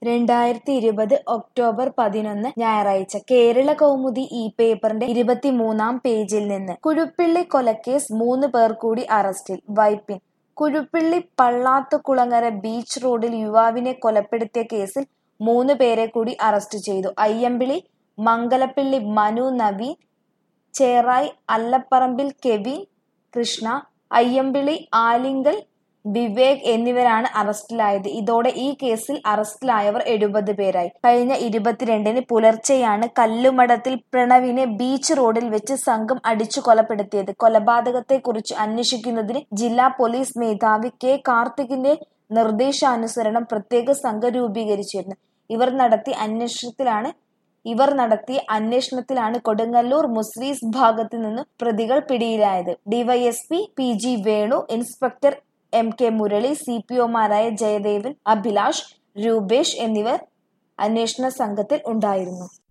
രണ്ടായിരത്തി ഇരുപത് ഒക്ടോബർ പതിനൊന്ന് ഞായറാഴ്ച കേരള കൗമുദി ഈ പേപ്പറിന്റെ ഇരുപത്തിമൂന്നാം പേജിൽ നിന്ന് കുഴുപ്പിള്ളി കൊലക്കേസ് മൂന്ന് പേർ കൂടി അറസ്റ്റിൽ വൈപ്പിൻ കുഴുപ്പിള്ളി പള്ളാത്തുകുളങ്ങര ബീച്ച് റോഡിൽ യുവാവിനെ കൊലപ്പെടുത്തിയ കേസിൽ മൂന്ന് പേരെ കൂടി അറസ്റ്റ് ചെയ്തു അയ്യമ്പിളി മംഗലപ്പിള്ളി മനു നവീൻ ചേറായി അല്ലപ്പറമ്പിൽ കെവിൻ കൃഷ്ണ അയ്യമ്പിളി ആലിങ്കൽ വിവേക് എന്നിവരാണ് അറസ്റ്റിലായത് ഇതോടെ ഈ കേസിൽ അറസ്റ്റിലായവർ എഴുപത് പേരായി കഴിഞ്ഞ ഇരുപത്തിരണ്ടിന് പുലർച്ചെയാണ് കല്ലുമടത്തിൽ പ്രണവിനെ ബീച്ച് റോഡിൽ വെച്ച് സംഘം അടിച്ചു കൊലപ്പെടുത്തിയത് കൊലപാതകത്തെക്കുറിച്ച് അന്വേഷിക്കുന്നതിന് ജില്ലാ പോലീസ് മേധാവി കെ കാർത്തികിന്റെ നിർദ്ദേശാനുസരണം പ്രത്യേക സംഘം രൂപീകരിച്ചിരുന്നു ഇവർ നടത്തിയ അന്വേഷണത്തിലാണ് ഇവർ നടത്തിയ അന്വേഷണത്തിലാണ് കൊടുങ്ങല്ലൂർ മുസ്രീസ് ഭാഗത്തു നിന്ന് പ്രതികൾ പിടിയിലായത് DYSP P G Venu inspector M K Murali C P ഒമാരായ ജയദേവൻ അഭിലാഷ് രൂപേഷ് എന്നിവർ അന്വേഷണ സംഘത്തിൽ ഉണ്ടായിരുന്നു